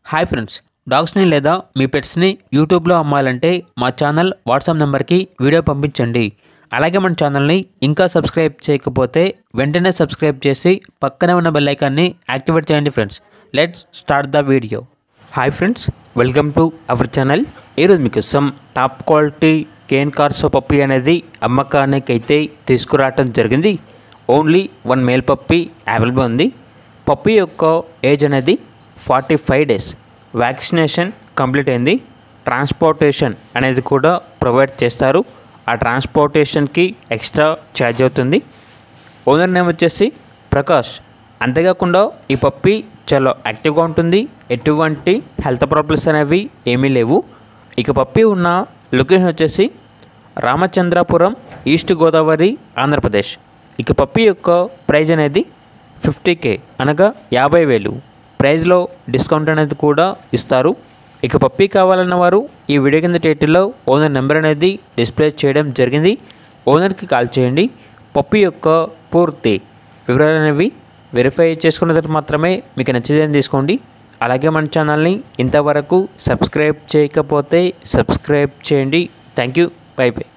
hi friends డాగ్స్ని లేదా మీ పెట్స్ని యూట్యూబ్లో అమ్మాలంటే మా ఛానల్ వాట్సాప్ నెంబర్కి వీడియో పంపించండి అలాగే మన ఛానల్ని ఇంకా సబ్స్క్రైబ్ చేయకపోతే వెంటనే సబ్స్క్రైబ్ చేసి పక్కనే ఉన్న బెల్ ఐకాన్ని యాక్టివేట్ చేయండి friends let's start the video hi friends welcome to our channel ఈరోజు మీకోసం top quality cane corso puppy అనేది అమ్మకానికి అయితే తీసుకురావటం జరిగింది only one male puppy available ఉంది పప్పి యొక్క ఏజ్ అనేది forty five days vaccination complete అయింది ట్రాన్స్పోర్టేషన్ అనేది కూడా ప్రొవైడ్ చేస్తారు ఆ ట్రాన్స్పోర్టేషన్కి ఎక్స్ట్రా ఛార్జ్ అవుతుంది ఓనర్ నేమ్ వచ్చేసి ప్రకాష్ అంతేకాకుండా ఈ పప్పి చాలా యాక్టివ్గా ఉంటుంది ఎటువంటి హెల్త్ ప్రాబ్లమ్స్ అనేవి ఏమీ లేవు ఇక పప్పి ఉన్న లొకేషన్ వచ్చేసి రామచంద్రాపురం ఈస్ట్ గోదావరి ఆంధ్రప్రదేశ్ ఇక పప్పి యొక్క ప్రైజ్ అనేది ఫిఫ్టీ కే అనగా యాభై వేలు ప్రైజ్లో డిస్కౌంట్ అనేది కూడా ఇస్తారు ఇక పప్పి కావాలన్న వారు ఈ వీడియో కింద టైటిల్లో ఓనర్ నెంబర్ అనేది డిస్ప్లే చేయడం జరిగింది ఓనర్కి కాల్ చేయండి పప్పి యొక్క పూర్తి వివరాలు అనేవి వెరిఫై చేసుకున్న తర్వాత మాత్రమే మీకు నచ్చేదని తీసుకోండి అలాగే మన ఛానల్ని ఇంతవరకు సబ్స్క్రైబ్ చేయకపోతే సబ్స్క్రైబ్ చేయండి థ్యాంక్ యూ బై బై